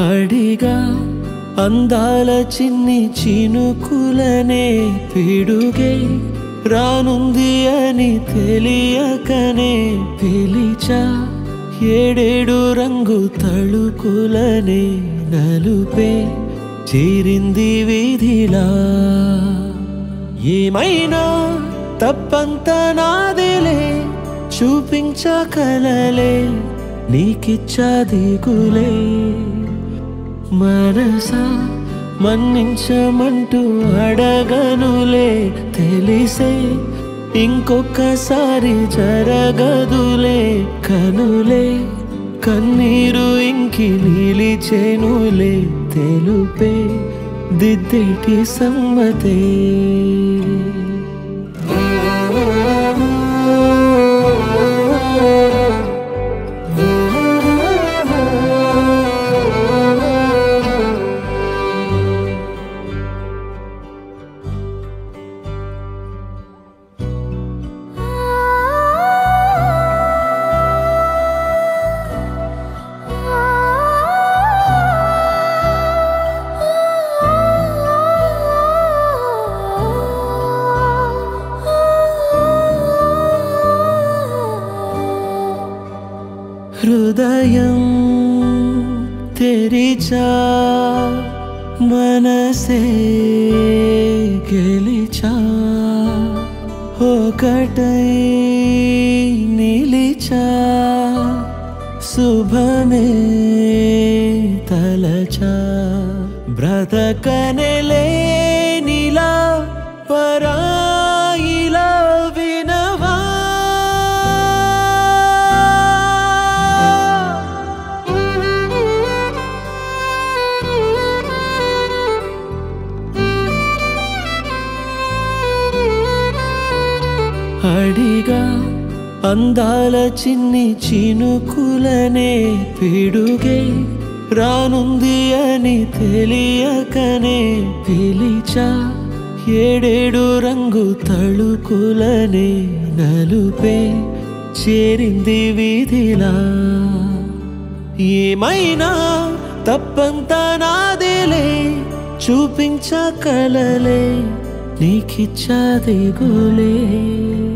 అడిగా అందాల చిన్ని చినుకులనే పిడుగే రానుంది అని తెలియకనే పిలిచా ఏడేడు రంగు తళుకులనే నలుపే చేరింది వీధిలా ఏమైనా తప్పంత నాదిలే చూపించకలలే నీకిచ్చా దిగులే మనసా మన్నించమంటూ అడగనులే తెలిసే ఇంకొకసారి జరగదులే కనులే కన్నీరు ఇంకి నిలిచేనులే తెలుపే దిద్దేటి సమ్మతే హృదయం తెరిచా మనసే గెలిచా ఒకటై నిలిచా శుభమే తలచా బ్రతకనెలే నీలా పరాయిలా వినవా అడిగా అందాల చిన్ని చినుకులనే పిడుగే రానుంది అని తెలియకనే పిలిచా ఏడేడు రంగు తళుకులనే నలుపే చేరింది వీధిలా ఏమైనా తప్పంత నాదేలే చూపించకలలే నీకిచ్చా దిగులే